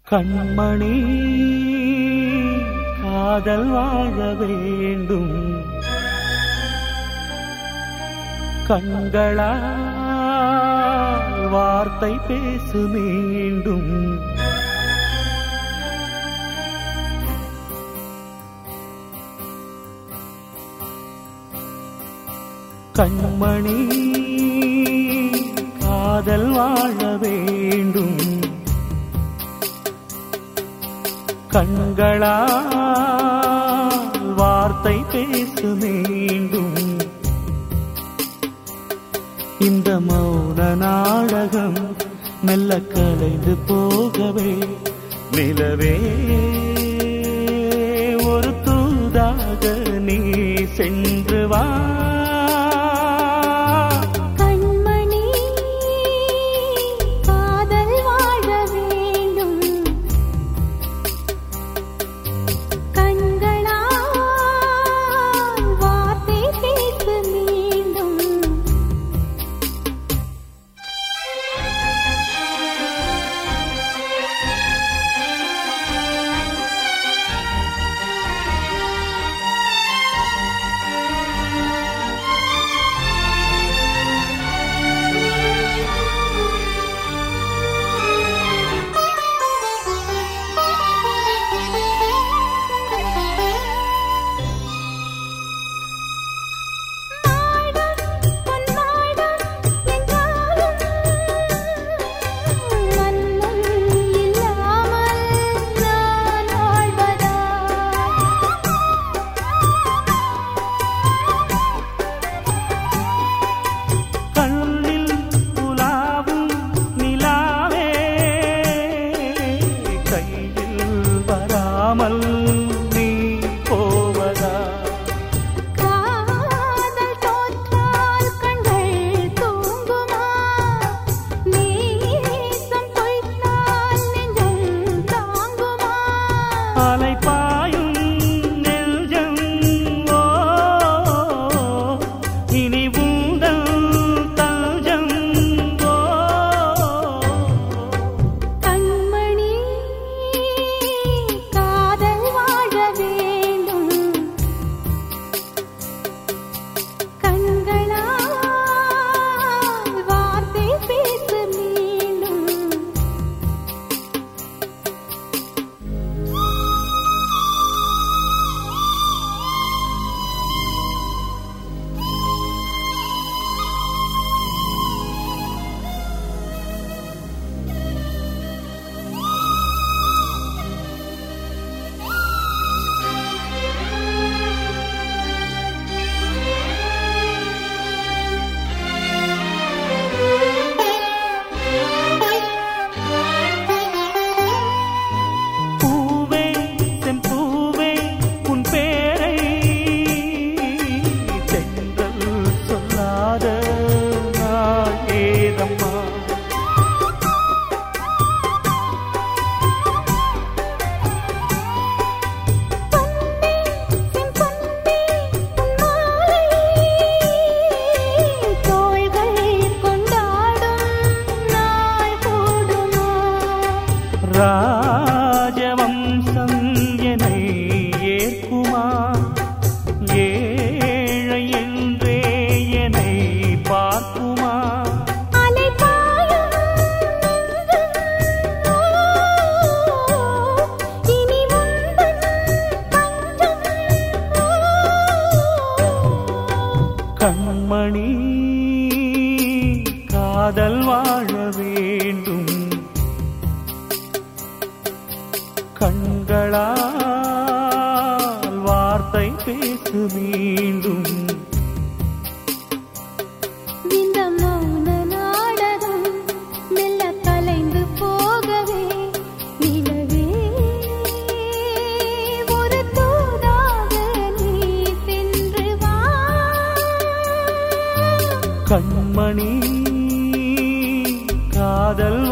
கண்மணி காதல் வாழ வேண்டும் கண்களால் வார்த்தை பேசு மீண்டும் கண்மணி காதல் வாழ வேண்டும் கண்களால் வார்த்தை பேசு மீண்டும் இந்த மௌன நாடகம் மெல்ல கலைந்து போகவே நிலவே ஒரு தூதாக நீ சென்று வா கண்மணி காதல் வாழ வேண்டும் கண்களால் வார்த்தை பேசு மீண்டும் மாடம் பொன்மாடம் என்றாலும் மன்னம் இல்லாமல் நான் வாழ்வதா கண்ணில் உலாவும் நிலாவே கையில் வராமல் நீ போவதா காதல் தோற்றால் கண்கள் தூங்குமா நேசம் பொய்த்தால் நெஞ்சம் தாங்குமா அலைப்பாயும் நெஞ்சம் ஓ இனி உந்தன் தஞ்சம் ஓ கண்மணி காதல் வாழ வேண்டும் கண்களால் வார்த்தை பேசு மீண்டும் பூவே செம்பூவே உன் பேரை தென்றல் சொல்லாத நாள் ஏதம்மா பொன்னே செம்பொன்னே பொன்மாலை தோள்கள் கொண்டாடும் நாள் கூடுமா ராஜவம்சம் என்னை ஏற்குமா ஏழை என்றே என்னை பார்க்குமா அலைபாயும் நெஞ்சம் இனி உந்தன் தஞ்சம் கண்மணி காதல் வாழ வேண்டும் கண்களால் வார்த்தை பேசு மீண்டும் இந்த மௌன நாடகம் மெல்ல கலைந்து போகவே நிலவே ஒரு தூதாக நீ சென்று வா கண்மணி காதல்